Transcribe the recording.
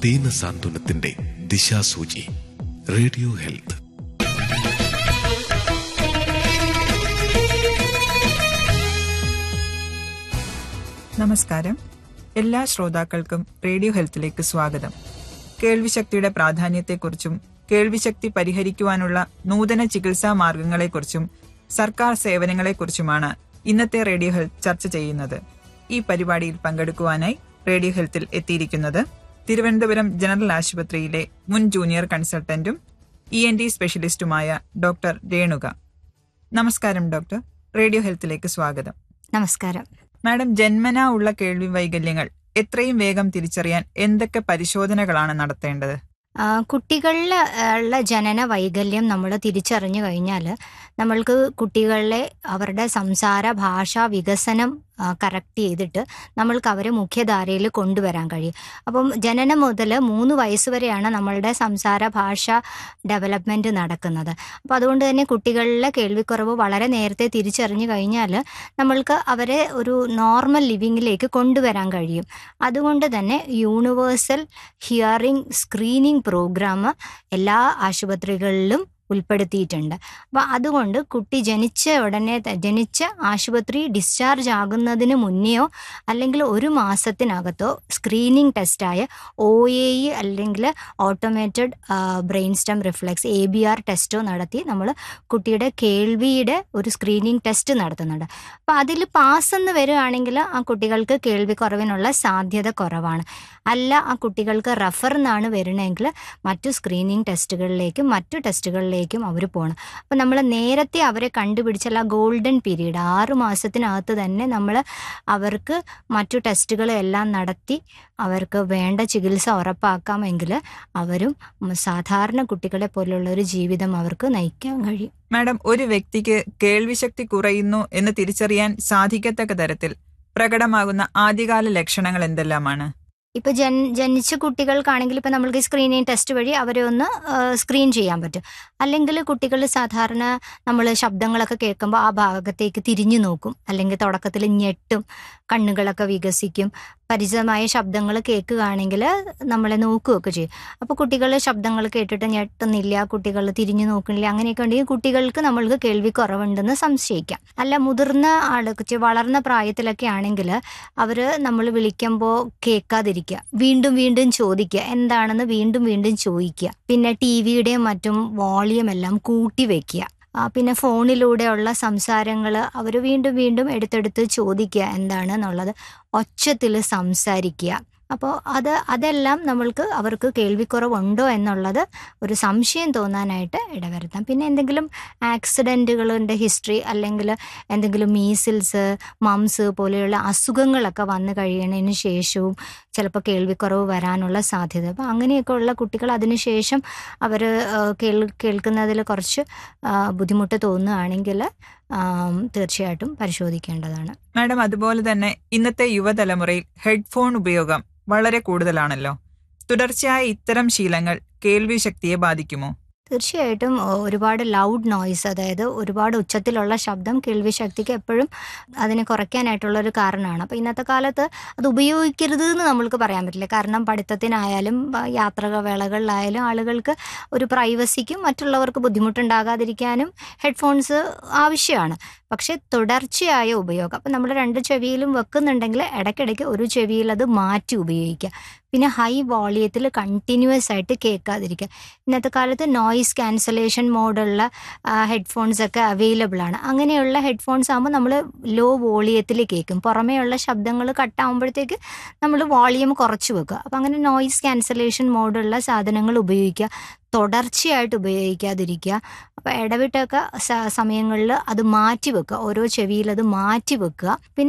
ദീനസാന്ത്വനത്തിന്റെ ദിശാസൂചി radio health നമസ്കാരം എല്ലാ ശ്രോതാക്കൾക്കും റേഡിയോ ഹെൽത്തിലേക്ക് സ്വാഗതം കേൾവിശക്തിയുടെ പ്രാധാന്യത്തെക്കുറിച്ചും കേൾവിശക്തി പരിഹരിക്കുവാനുള്ള നൂതന ചികിത്സാ മാർഗങ്ങളെക്കുറിച്ചും സർക്കാർ സേവനങ്ങളെക്കുറിച്ചുമാണ് ഇന്നത്തെ റേഡിയോ ഹെൽത്ത് ചർച്ച ചെയ്യുന്നത് ഈ പരിപാടിയിൽ പങ്കെടുക്കുവാനായി റേഡിയോ ഹെൽത്തിൽ എത്തിയിരിക്കുന്നത് തിരുവനന്തപുരം ജനറൽ ആശുപത്രിയിലെ മുൻ ജൂനിയർ കൺസൾട്ടന്റും ഇ എൻ ഡി സ്പെഷ്യലിസ്റ്റുമായ ഡോക്ടർ രേണുക നമസ്കാരം ഡോക്ടർ റേഡിയോ ഹെൽത്തിലേക്ക് സ്വാഗതം നമസ്കാരം മാഡം ജന്മനാ ഉള്ള കേൾവി വൈകല്യങ്ങൾ എത്രയും വേഗം തിരിച്ചറിയാൻ എന്തൊക്കെ പരിശോധനകളാണ് നടത്തേണ്ടത് ആ, കുട്ടികളിൽ ഉള്ള ജനന വൈകല്യം നമ്മൾ തിരിച്ചറിഞ്ഞു കഴിഞ്ഞാൽ നമ്മൾക്ക് കുട്ടികളിലെ അവരുടെ സംസാര ഭാഷ വികസനം കറക്റ്റ് ചെയ്തിട്ട് നമ്മൾക്ക് അവരെ മുഖ്യധാരയിൽ കൊണ്ടുവരാൻ കഴിയും അപ്പം ജനനം മുതൽ മൂന്ന് വയസ്സ് വരെയാണ് നമ്മളുടെ സംസാര ഭാഷ ഡെവലപ്മെൻറ്റ് നടക്കുന്നത് അപ്പോൾ അതുകൊണ്ട് തന്നെ കുട്ടികളിലെ കേൾവിക്കുറവ് വളരെ നേരത്തെ തിരിച്ചറിഞ്ഞു കഴിഞ്ഞാൽ നമ്മൾക്ക് അവരെ ഒരു നോർമൽ ലിവിങ്ങിലേക്ക് കൊണ്ടുവരാൻ കഴിയും അതുകൊണ്ട് തന്നെ യൂണിവേഴ്സൽ ഹിയറിംഗ് സ്ക്രീനിങ് പ്രോഗ്രാം എല്ലാ ആശുപത്രികളിലും ഉൾപ്പെടുത്തിയിട്ടുണ്ട് അപ്പോൾ അതുകൊണ്ട് കുട്ടി ജനിച്ച ഉടനെ ത- ജനിച്ച ആശുപത്രി ഡിസ്ചാർജ് ആകുന്നതിന് മുന്നെയോ അല്ലെങ്കിൽ ഒരു മാസത്തിനകത്തോ സ്ക്രീനിങ് ടെസ്റ്റായ ഒ എ ഇ അല്ലെങ്കിൽ automated brain stem reflex A B R ടെസ്റ്റോ നടത്തി നമ്മൾ കുട്ടിയുടെ കേൾവിയുടെ ഒരു സ്ക്രീനിങ് ടെസ്റ്റ് നടത്തുന്നുണ്ട് അപ്പോൾ അതിൽ പാസ് എന്ന് വരികയാണെങ്കിൽ ആ കുട്ടികൾക്ക് കേൾവി കുറവിനുള്ള സാധ്യത കുറവാണ് അല്ല ആ കുട്ടികൾക്ക് റഫർ എന്നാണ് വരുന്നതെങ്കിൽ മറ്റു സ്ക്രീനിങ് ടെസ്റ്റുകളിലേക്കും മറ്റു ടെസ്റ്റുകളിലേക്കും അവർ പോകണം അപ്പോൾ നമ്മൾ നേരത്തെ അവരെ കണ്ടുപിടിച്ചുള്ള ആ ഗോൾഡൻ പീരീഡ് ആറ് മാസത്തിനകത്ത് തന്നെ നമ്മൾ അവർക്ക് മറ്റു ടെസ്റ്റുകളെല്ലാം നടത്തി അവർക്ക് വേണ്ട ചികിത്സ ഉറപ്പാക്കാമെങ്കിൽ അവരും ഉം, സാധാരണ കുട്ടികളെ പോലുള്ള ഒരു ജീവിതം അവർക്ക് നയിക്കാൻ കഴിയും മാഡം ഒരു വ്യക്തിക്ക് കേൾവിശക്തി കുറയുന്നു എന്ന് തിരിച്ചറിയാൻ സാധിക്കത്തക്ക തരത്തിൽ പ്രകടമാകുന്ന ആദ്യകാല ലക്ഷണങ്ങൾ എന്തെല്ലാമാണ് ഇപ്പൊ ജൻ ജനിച്ച കുട്ടികൾക്കാണെങ്കിൽ ഇപ്പൊ നമ്മൾക്ക് സ്ക്രീനിങ് ടെസ്റ്റ് വഴി അവരെ ഒന്ന് സ്ക്രീൻ ചെയ്യാൻ പറ്റും അല്ലെങ്കിൽ കുട്ടികൾ സാധാരണ നമ്മൾ ശബ്ദങ്ങളൊക്കെ കേൾക്കുമ്പോൾ ആ ഭാഗത്തേക്ക് തിരിഞ്ഞു നോക്കും അല്ലെങ്കിൽ തുടക്കത്തിൽ ഞെട്ടും കണ്ണുകളൊക്കെ വികസിക്കും പരിചിതമായ ശബ്ദങ്ങൾ കേൾക്കുകയാണെങ്കിൽ നമ്മളെ നോക്കുകയൊക്കെ ചെയ്യും അപ്പോൾ കുട്ടികൾ ശബ്ദങ്ങൾ കേട്ടിട്ട് ഞെട്ടുന്നില്ല കുട്ടികൾ തിരിഞ്ഞു നോക്കുന്നില്ല അങ്ങനെയൊക്കെ ഉണ്ടെങ്കിൽ കുട്ടികൾക്ക് നമ്മൾക്ക് കേൾവി കുറവുണ്ടെന്ന് സംശയിക്കാം അല്ല മുതിർന്ന ആൾക്ക് വളർന്ന പ്രായത്തിലൊക്കെ ആണെങ്കിൽ അവർ നമ്മൾ വിളിക്കുമ്പോൾ കേൾക്കാതിരിക്കുക വീണ്ടും വീണ്ടും ചോദിക്കുക എന്താണെന്ന് വീണ്ടും വീണ്ടും ചോദിക്കുക പിന്നെ ടി വിയുടെയും മറ്റും വോളിയം എല്ലാം കൂട്ടി വെക്കുക ആ, പിന്നെ ഫോണിലൂടെയുള്ള സംസാരങ്ങൾ അവർ വീണ്ടും വീണ്ടും എടുത്തെടുത്ത് ചോദിക്കുക എന്താണെന്നുള്ളത് ഒച്ചത്തിൽ സംസാരിക്കുക അപ്പോൾ അത് അതെല്ലാം നമ്മൾക്ക് അവർക്ക് കേൾവിക്കുറവുണ്ടോ എന്നുള്ളത് ഒരു സംശയം തോന്നാനായിട്ട് ഇടവരുത്താം പിന്നെ എന്തെങ്കിലും ആക്സിഡൻറ്റുകളുടെ ഹിസ്റ്ററി അല്ലെങ്കിൽ എന്തെങ്കിലും മീസിൽസ് മംസ് പോലെയുള്ള അസുഖങ്ങളൊക്കെ വന്നു കഴിയണതിന് ശേഷവും ചിലപ്പോൾ കേൾവിക്കുറവ് വരാനുള്ള സാധ്യത അപ്പോൾ അങ്ങനെയൊക്കെ ഉള്ള കുട്ടികൾ അതിനുശേഷം അവർ കേൾ കേൾക്കുന്നതിൽ കുറച്ച് ആ, ബുദ്ധിമുട്ട് തോന്നുകയാണെങ്കിൽ ആം, തീർച്ചയായിട്ടും പരിശോധിക്കേണ്ടതാണ് മാഡം അതുപോലെ തന്നെ ഇന്നത്തെ യുവതലമുറയിൽ ഹെഡ്ഫോൺ ഉപയോഗം വളരെ കൂടുതലാണല്ലോ തുടർച്ചയായ ഇത്തരം ശീലങ്ങൾ കേൾവി ശക്തിയെ ബാധിക്കുമോ തീർച്ചയായിട്ടും ഒ- ഒരുപാട് ലൗഡ് നോയ്സ് അതായത് ഒരുപാട് ഉച്ചത്തിലുള്ള ശബ്ദം കേൾവി ശക്തിക്ക് എപ്പോഴും അതിനെ കുറയ്ക്കാനായിട്ടുള്ള ഒരു കാരണമാണ് അപ്പോൾ ഇന്നത്തെ കാലത്ത് അത് ഉപയോഗിക്കരുത് എന്ന് നമ്മൾക്ക് പറയാൻ പറ്റില്ല കാരണം പഠിത്തത്തിനായാലും ആ, യാത്രാ വേളകളിലായാലും ആളുകൾക്ക് ഒരു പ്രൈവസിക്കും മറ്റുള്ളവർക്ക് ബുദ്ധിമുട്ടുണ്ടാകാതിരിക്കാനും ഹെഡ്ഫോൺസ് ആവശ്യമാണ് പക്ഷേ തുടർച്ചയായ ഉപയോഗം അപ്പം നമ്മൾ രണ്ട് ചെവിയിലും വെക്കുന്നുണ്ടെങ്കിൽ ഇടയ്ക്കിടയ്ക്ക് ഒരു ചെവിയിൽ അത് മാറ്റി ഉപയോഗിക്കുക പിന്നെ ഹൈ വോളിയത്തിൽ കണ്ടിന്യൂസ് ആയിട്ട് കേൾക്കാതിരിക്കുക ഇന്നത്തെ കാലത്ത് നോയിസ് ക്യാൻസലേഷൻ മോഡുള്ള ഹെഡ്ഫോൺസ് ഒക്കെ അവൈലബിൾ ആണ് അങ്ങനെയുള്ള ഹെഡ്ഫോൺസ് ആകുമ്പോൾ നമ്മൾ ലോ വോളിയത്തിൽ കേൾക്കും പുറമേയുള്ള ശബ്ദങ്ങൾ കട്ടാകുമ്പോഴത്തേക്ക് നമ്മൾ വോളിയം കുറച്ച് വെക്കുക അപ്പം അങ്ങനെ നോയിസ് ക്യാൻസലേഷൻ മോഡുള്ള സാധനങ്ങൾ ഉപയോഗിക്കുക തുടർച്ചയായിട്ട് ഉപയോഗിക്കാതിരിക്കുക അപ്പോൾ ഇടവിട്ടൊക്കെ സമയങ്ങളിൽ അത് മാറ്റി വെക്കുക ഓരോ ചെവിയിൽ അത് മാറ്റി വെക്കുക പിന്നെ